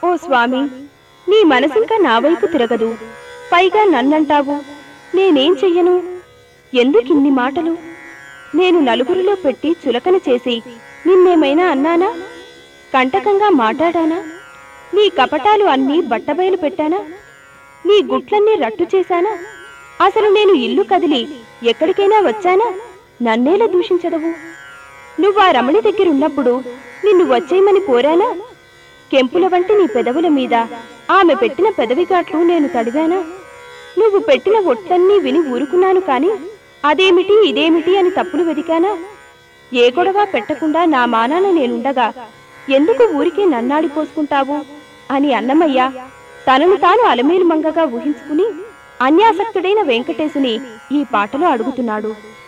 ఓ స్వామి నీ మనసింకా నా వైపు తిరగదు పైగా నన్నంటావు నేనేం చెయ్యను ఎందుకిన్ని మాటలు నేను నలుగురిలో పెట్టి చులకన చేసి నిన్నేమైనా అన్నానా కంటకంగా మాట్లాడానా నీ కపటాలు అన్నీ బట్టబయలు పెట్టానా నీ గుట్లన్నీ రట్టు చేశానా అసలు నేను ఇల్లు కదిలి ఎక్కడికైనా వచ్చానా నన్నేలా దూషించదవు నువ్వా రమణి దగ్గరున్నప్పుడు నిన్ను వచ్చేయమని కోరానా కెంపుల వంటి నీ పెదవుల మీద ఆమె పెట్టిన పెదవిగాట్లు నేను తడివానా నువ్వు పెట్టిన ఒట్లన్నీ విని ఊరుకున్నాను కాని అదేమిటి ఇదేమిటి అని తప్పులు వెదికానా ఏ గొడవ పెట్టకుండా నా మానాన నేనుండగా ఎందుకు ఊరికే నన్నాడిపోసుకుంటావు అని అన్నమయ్య తనను తాను అలమేలు మంగగా ఊహించుకుని అన్యాసక్తుడైన వెంకటేశుని ఈ పాటలో అడుగుతున్నాడు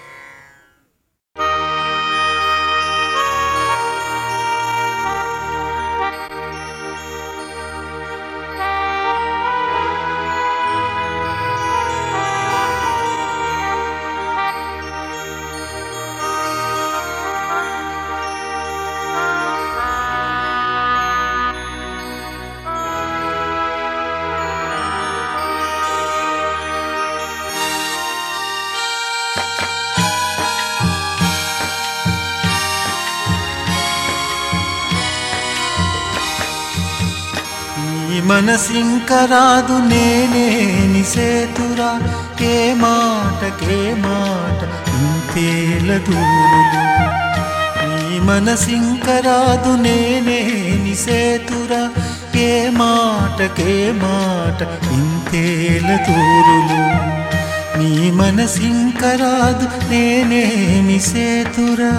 ఈ మనసింక రాదు నేనే నిసేతురా ఏ మాటకే మాట ఇంతేల దూరులు ఈ మనసింక రాదు నేనే నిసేతురా ఏ మాటకే మాట ఇంతేల దూరులు నీ మనసింక రాదు నేనే నిసేతురా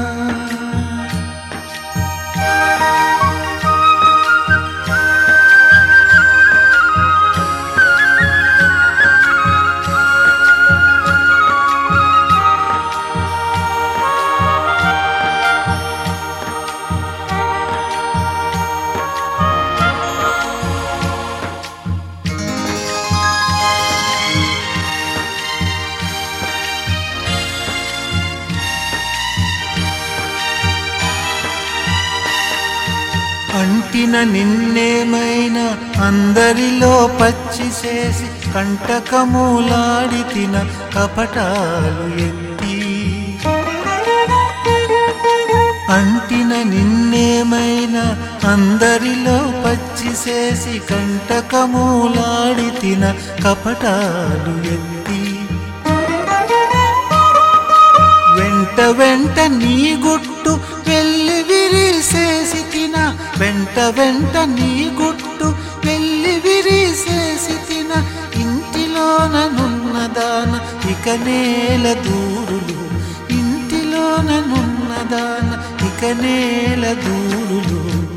అంటిన నిన్నేమైనా అందరిలో పచ్చి చేసి కంటకమూలాడి తిన కపటాలు ఎత్తి అంటిన నిన్నేమైనా అందరిలో పచ్చి చేసి కంటకమూలాడి తిన కపటాలు ఎత్తి వెంట వెంట నీ గుట్టు వెళ్ళి విరిసేసి తిన వెంట వెంట నీ గుట్టు వెళ్ళి విరిసేసి తిన ఇంటిలోననున్నదాన ఇక నేల దూరులు ఇంటిలోననున్నదాన ఇక నేల దూరులు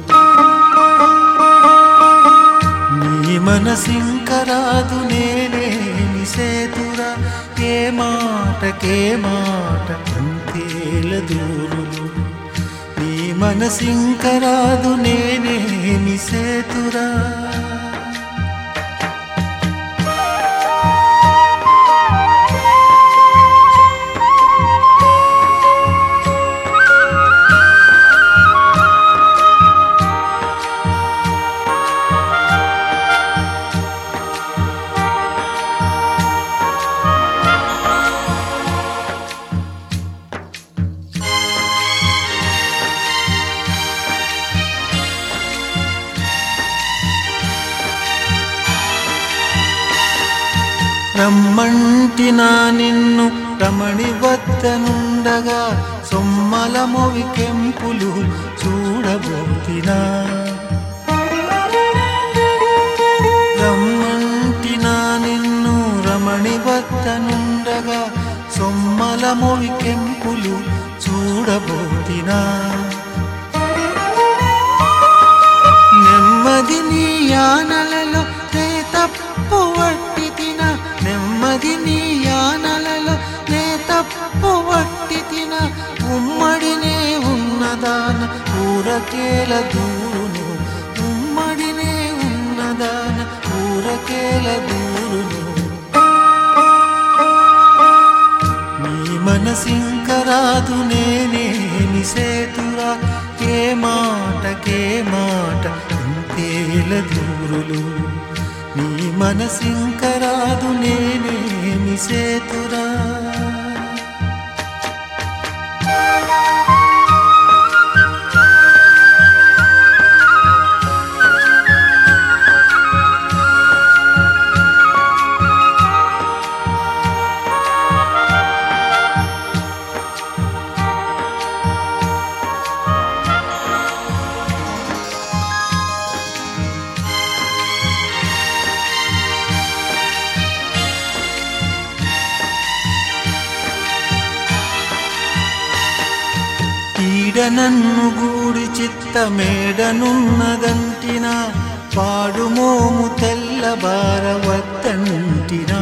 నీ మనసింక రాదు నేనే నిసేతురా ఏ మాటకే మాట అంతేల దూరులు నీ మనసింక రాదు నేనే నిసేతురా రమ్మంటినా నిన్ను రమణి వద్దనుండగా సొమ్మల మొవి కెంపులు చూడబోతినా రమ్మంటినా నిన్ను రమణి వద్దనుండగా సొమ్మల మొవి కెంపులు చూడబోతినా నెమ్మది నీ యానలలో నే తప్పు వట్టి తిన నెమ్మది నీ యానలలో నే తప్పు వట్టి తిన ఉమ్మడినే ఉన్నదాన ఊరకేల దూరును ఉమ్మడినే ఉన్నదాన ఊరకేల దూరును నీ మనసింక రాదు నేనే నిసేతురా ఏ మాటకే మాట అంతేల ఇంతేల దూరులు నీ మనసింకరాదు నేనేమి సేతురా ఈడ నన్ను గూడి చిత్త మేడనున్నదంటినా పాడుమోము తెల్లబారవద్దంటినా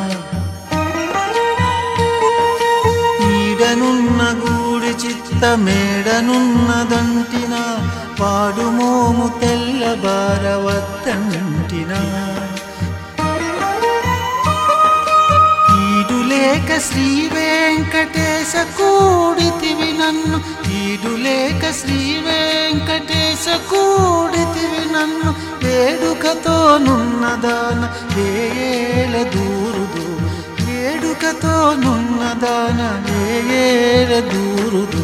ఈడనున్న గూడి చిత్త మేడనున్నదంటినా పాడుమోము తెల్లబారవద్దంటినా ఈడు లేక శ్రీ వెంకటేశ కూడితివి నన్ను ఈడు లేక శ్రీ వెంకటేశ కూడితివి నన్ను వేడుకతో నున్నదాన వేయేల దూరుదు వేడుకతో నున్నదాన వేయేల దూరుదు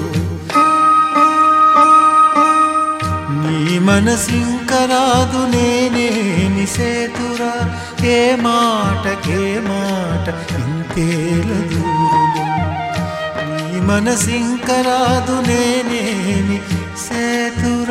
నీ మనసింకరాదు నేనేమి సేతురా ఏ మాటకే మాట ఇంతేల దూరులు నీ మనసింకరాదు నేనేమి సేతురా